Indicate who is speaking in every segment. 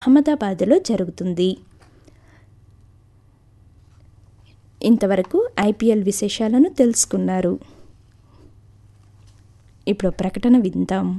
Speaker 1: అహ్మదాబాద్లో జరుగుతుంది ఇంతవరకు ఐపీఎల్ విశేషాలను తెలుసుకున్నారు ఇప్పుడు ప్రకటన విందాం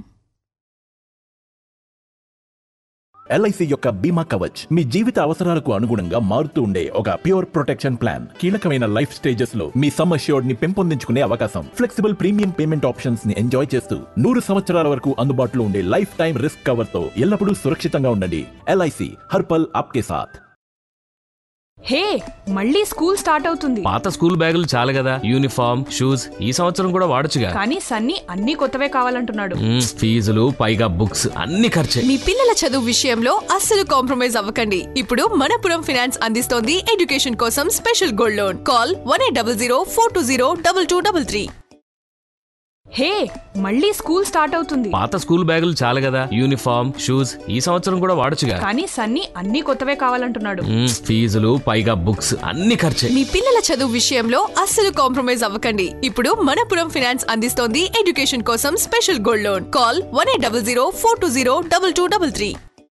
Speaker 2: ఎల్ఐసి యొక్క బీమా కవచ్ మీ జీవిత అవసరాలకు అనుగుణంగా మారుతూ ఉండే ఒక ప్యూర్ ప్రొటెక్షన్ ప్లాన్ కీలకమైన లైఫ్ స్టేజెస్ లో మీ సమ్ అష్యూర్డ్ ని పెంపొందించుకునే అవకాశం ఫ్లెక్సిబుల్ ప్రీమియం పేమెంట్ ఆప్షన్స్ ని ఎంజాయ్ చేస్తూ నూరు సంవత్సరాల వరకు అందుబాటులో ఉండే లైఫ్ టైం రిస్క్ కవర్ తో ఎల్లప్పుడూ సురక్షితంగా ఉండండి ఎల్ఐసి హర్పల్ ఆప్కే సాథ్
Speaker 3: హే మళ్ళీ స్కూల్ స్టార్ట్ అవుతుంది
Speaker 4: పాత స్కూల్ బ్యాగులు చాలు కదా యూనిఫామ్ షూస్ ఈ సంవత్సరం కూడా వాడొచ్చుగా
Speaker 3: కానీ సన్నీ అన్ని కొత్తవే కావాలంటున్నాడు
Speaker 4: మ్మ్, ఫీజులు పైగా బుక్స్ అన్ని ఖర్చే
Speaker 5: మీ పిల్లల చదువు విషయంలో అస్సలు కాంప్రమైజ్ అవ్వకండి ఇప్పుడు మనపురం ఫైనాన్స్ అందిస్తోంది ఎడ్యుకేషన్ కోసం special gold loan call one eight double zero four two zero double two double three
Speaker 3: hey మళ్ళీ స్కూల్ స్టార్ట్ అవుతుంది
Speaker 4: పాత స్కూల్ బ్యాగులు చాలు కదా యూనిఫామ్ షూస్ ఈ సంవత్సరం కూడా వాడొచ్చుగా
Speaker 3: కానీ సన్నీ అన్ని కొత్తవే కావాలంటున్నాడు
Speaker 4: మ్మ్, ఫీజులు పైగా బుక్స్ అన్ని ఖర్చే
Speaker 5: మీ పిల్లల చదువు విషయంలో అస్సలు కాంప్రమైజ్ అవ్వకండి ఇప్పుడు మనపురం ఫైనాన్స్ అందిస్తోంది ఎడ్యుకేషన్ కోసం special gold loan call one eight double zero four two zero double two double three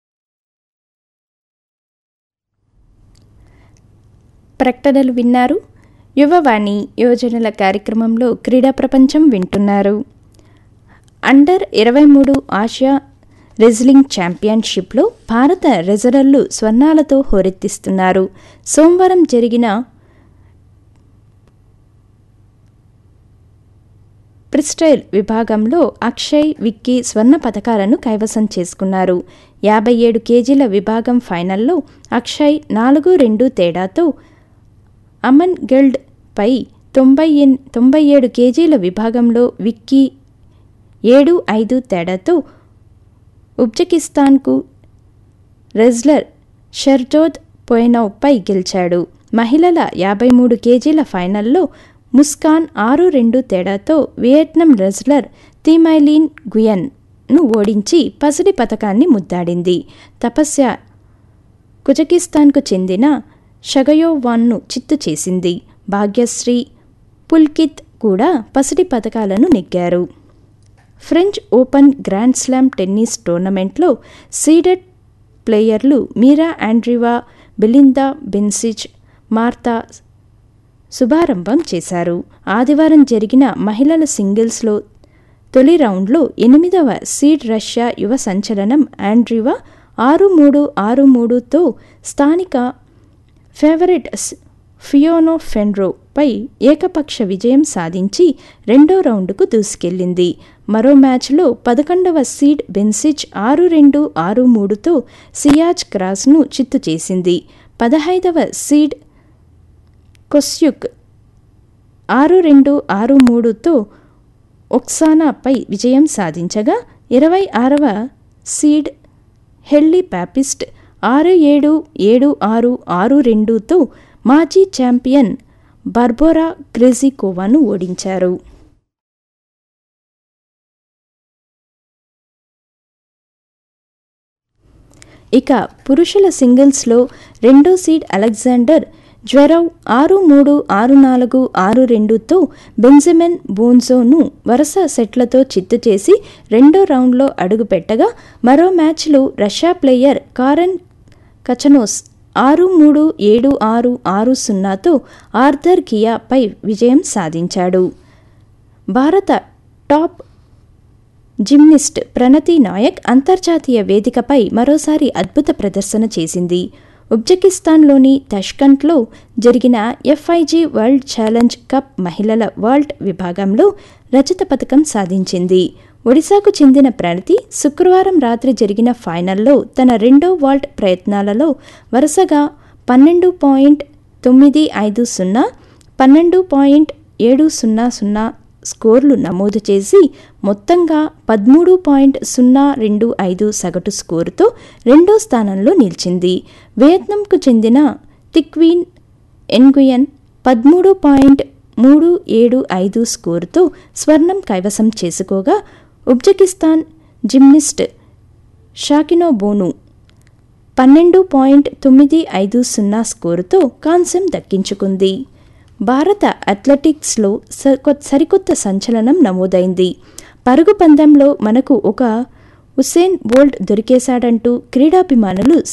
Speaker 1: ప్రకటనలు విన్నారు యువవాణి యోజనల కార్యక్రమంలో క్రీడా ప్రపంచం వింటున్నారు అండర్ ఇరవై మూడు ఆసియా రెజ్లింగ్ ఛాంపియన్షిప్లో భారత రెజరర్లు స్వర్ణాలతో హోరెత్తిస్తున్నారు సోమవారం జరిగిన ఫ్రీస్టైల్ విభాగంలో అక్షయ్ విక్కీ స్వర్ణ పథకాలను కైవసం చేసుకున్నారు యాభై ఏడు కేజీల విభాగం ఫైనల్లో అక్షయ్ నాలుగు రెండు తేడాతో అమన్ గిల్డ్ పై తొంభై ఎన్ తొంభై ఏడు కేజీల విభాగంలో విక్కీ ఏడు ఐదు తేడాతో ఉజ్బెకిస్తాన్కు రెజ్లర్ షర్జోద్ పోయినౌపై గెలిచాడు మహిళల యాభై మూడు కేజీల ఫైనల్లో ముస్కాన్ ఆరు రెండు తేడాతో వియట్నాం రెజ్లర్ తీమైలీన్ గుయన్ను ఓడించి పసిడి పథకాన్ని ముద్దాడింది తపస్య కుజకిస్తాన్కు చెందిన షగయోవాన్ను చిత్తు చేసింది భాగ్యశ్రీ పుల్కిత్ కూడా పసిడి పథకాలను నెగ్గారు French Open Grand Slam tennis టోర్నమెంట్లో సీడెడ్ ప్లేయర్లు మీరా ఆండ్రివా బెలిందా బెన్సిచ్ మార్తా శుభారంభం చేశారు ఆదివారం జరిగిన మహిళల సింగిల్స్లో తొలి రౌండ్లో ఎనిమిదవ సీడ్ రష్యా యువ సంచలనం ఆండ్రివా ఆరు మూడు ఆరు మూడుతో స్థానిక ఫేవరెట్ ఫియోనో ఫెన్రోపై ఏకపక్ష విజయం సాధించి రెండో రౌండ్కు దూసుకెళ్లింది మరో మ్యాచ్లో పదకొండవ సీడ్ బెన్సిచ్ ఆరు రెండు ఆరు మూడుతో సియాజ్ క్రాస్ను చిత్తు చేసింది పదహైదవ సీడ్ కొస్యుక్ ఆరు రెండు ఆరు మూడుతో ఒక్సానాపై విజయం సాధించగా ఇరవై ఆరవ సీడ్ హెల్లీ ప్యాపిస్ట్ ఆరు ఏడు ఏడు ఆరు ఆరు రెండుతో మాజీ ఛాంపియన్ బర్బోరా గ్రెజికోవాను ఓడించారు ఇక పురుషుల సింగిల్స్లో రెండో సీడ్ అలెగ్జాండర్ జ్వరవ్ ఆరు మూడు ఆరు నాలుగు ఆరు రెండుతో బెంజమిన్ బోన్జోను వరుస సెట్లతో చిత్తు చేసి రెండో రౌండ్లో అడుగుపెట్టగా మరో మ్యాచ్లో రష్యా ప్లేయర్ కారన్ కచనోస్ ఆరు మూడు ఏడు ఆరు ఆరు సున్నాతో ఆర్థర్ కియాపై విజయం సాధించాడు భారత టాప్ జిమ్నిస్ట్ ప్రణతి నాయక్ అంతర్జాతీయ వేదికపై మరోసారి అద్భుత ప్రదర్శన చేసింది ఉజ్బెకిస్తాన్లోని తష్కంట్లో జరిగిన ఎఫ్ఐజీ వరల్డ్ ఛాలెంజ్ కప్ మహిళల వరల్డ్ విభాగంలో రజత పథకం సాధించింది ఒడిశాకు చెందిన ప్రణతి శుక్రవారం రాత్రి జరిగిన ఫైనల్లో తన రెండో వాల్ట్ ప్రయత్నాలలో వరుసగా పన్నెండు పాయింట్ తొమ్మిది ఐదు సున్నా పన్నెండు పాయింట్ ఏడు సున్నా సున్నా స్కోర్లు నమోదు చేసి మొత్తంగా పదమూడు పాయింట్ సున్నా రెండు ఐదు సగటు స్కోరుతో రెండో స్థానంలో నిలిచింది వియత్నాంకు చెందిన తిక్వీన్ ఎన్గుయన్ పదమూడు పాయింట్ మూడు ఏడు ఐదు స్కోరుతో స్వర్ణం కైవసం చేసుకోగా ఉజ్బెకిస్తాన్ జిమ్నిస్ట్ షాకినో బోను పన్నెండు పాయింట్ తొమ్మిది ఐదు సున్నా స్కోరుతో కాంస్యం దక్కించుకుంది భారత అథ్లెటిక్స్లో సరికొత్త సంచలనం నమోదైంది పరుగు పందెంలో మనకు ఒక ఉసేన్ బోల్ట్ దొరికేశాడంటూ క్రీడాభిమానులు